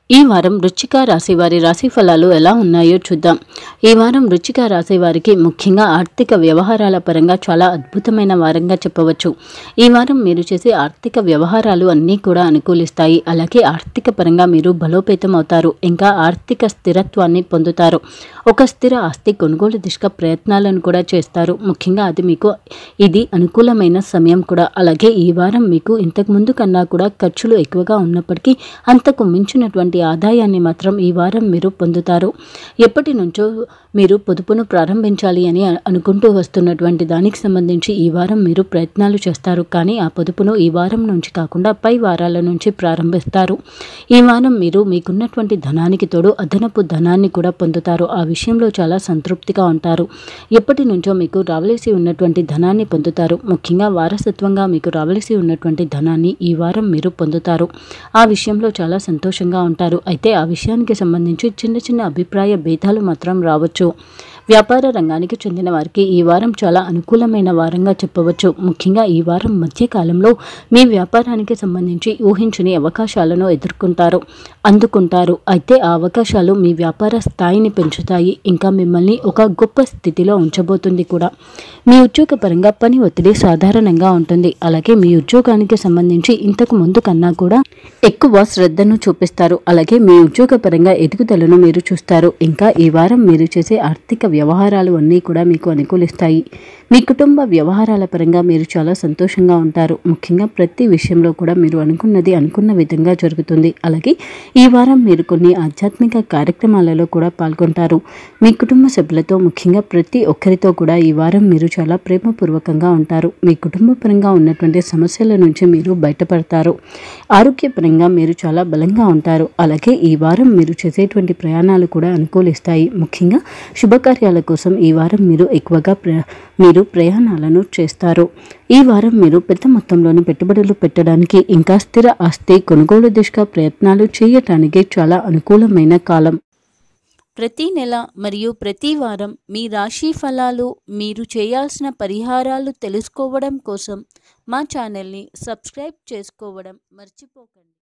ఈ వారం వృచ్చిక రాశి వారి రాశి ఫలాలు ఎలా ఉన్నాయో చూద్దాం ఈ వారం వృచ్చిక రాశి వారికి ముఖ్యంగా ఆర్థిక వ్యవహారాల పరంగా చాలా అద్భుతమైన వారంగా చెప్పవచ్చు ఈ వారం మీరు చేసే ఆర్థిక వ్యవహారాలు అన్నీ కూడా అనుకూలిస్తాయి అలాగే ఆర్థిక పరంగా మీరు బలోపేతం అవుతారు ఇంకా ఆర్థిక స్థిరత్వాన్ని పొందుతారు ఒక స్థిర ఆస్తి కొనుగోలు దిశగా ప్రయత్నాలను కూడా చేస్తారు ముఖ్యంగా అది మీకు ఇది అనుకూలమైన సమయం కూడా అలాగే ఈ వారం మీకు ఇంతకు ముందు కన్నా కూడా ఖర్చులు ఎక్కువగా ఉన్నప్పటికీ అంతకు మించినటువంటి ఆదాయాన్ని మాత్రం ఈ వారం మీరు పొందుతారు ఎప్పటి నుంచో మీరు పొదుపును ప్రారంభించాలి అని అ- అనుకుంటూ వస్తున్నటువంటి దానికి సంబంధించి ఈ వారం మీరు ప్రయత్నాలు చేస్తారు కానీ ఆ పొదుపును ఈ వారం నుంచి కాకుండా పై వారాల నుంచి ప్రారంభిస్తారు ఈ వారం మీరు మీకున్నటువంటి ధనానికి తోడు అదనపు ధనాన్ని కూడా పొందుతారు ఆ విషయంలో చాలా సంతృప్తిగా ఉంటారు ఎప్పటి నుంచో మీకు రావలసి ఉన్నటువంటి ధనాన్ని పొందుతారు ముఖ్యంగా వారసత్వంగా మీకు రావలసి ఉన్నటువంటి ధనాన్ని ఈ వారం మీరు పొందుతారు ఆ విషయంలో చాలా సంతోషంగా ఉంటారు అయితే ఆ విషయానికి సంబంధించి చిన్న చిన్న అభిప్రాయ భేదాలు మాత్రం రావచ్చు వ్యాపార రంగానికి చెందిన వారికి ఈ వారం చాలా అనుకూలమైన వారంగా చెప్పవచ్చు ముఖ్యంగా ఈ వారం మధ్యకాలంలో మీ వ్యాపారానికి సంబంధించి ఊహించని అవకాశాలను ఎదుర్కొంటారు అందుకుంటారు అయితే ఆ అవకాశాలు మీ వ్యాపార స్థాయిని పెంచుతాయి ఇంకా మిమ్మల్ని ఒక గొప్ప స్థితిలో ఉంచబోతుంది కూడా మీ ఉద్యోగపరంగా పని ఒత్తిడి సాధారణంగా ఉంటుంది అలాగే మీ ఉద్యోగానికి సంబంధించి ఇంతకు ముందు కన్నా కూడా ఎక్కువ శ్రద్ధను చూపిస్తారు అలాగే మీ ఉద్యోగపరంగా ఎదుగుదలను మీరు చూస్తారు ఇంకా ఈ వారం మీరు చేసే ఆర్థిక వ్యవహారాలు అన్నీ కూడా మీకు అనుకూలిస్తాయి మీ కుటుంబ వ్యవహారాల పరంగా మీరు చాలా సంతోషంగా ఉంటారు ముఖ్యంగా ప్రతి విషయంలో కూడా మీరు అనుకున్నది అనుకున్న విధంగా జరుగుతుంది అలాగే ఈ వారం మీరు కొన్ని ఆధ్యాత్మిక కార్యక్రమాలలో కూడా పాల్గొంటారు మీ కుటుంబ సభ్యులతో ముఖ్యంగా ప్రతి ఒక్కరితో కూడా ఈ వారం మీరు చాలా ప్రేమపూర్వకంగా ఉంటారు మీ కుటుంబ పరంగా ఉన్నటువంటి సమస్యల నుంచి మీరు బయటపడతారు ఆరోగ్యపరంగా మీరు చాలా బలంగా ఉంటారు అలాగే ఈ వారం మీరు చేసేటువంటి ప్రయాణాలు కూడా అనుకూలిస్తాయి ముఖ్యంగా శుభకార్యాల కోసం ఈ వారం మీరు ఎక్కువగా ప్ర మీరు ప్రయాణాలను చేస్తారు ఈ వారం మీరు పెద్ద మొత్తంలోని పెట్టుబడులు పెట్టడానికి ఇంకా స్థిర ఆస్తి కొనుగోలు దిశగా ప్రయత్నాలు చేయటానికి చాలా అనుకూలమైన కాలం ప్రతి నెల మరియు ప్రతి వారం మీ రాశి ఫలాలు మీరు చేయాల్సిన పరిహారాలు తెలుసుకోవడం కోసం మా ఛానల్ని సబ్స్క్రైబ్ చేసుకోవడం మర్చిపోకండి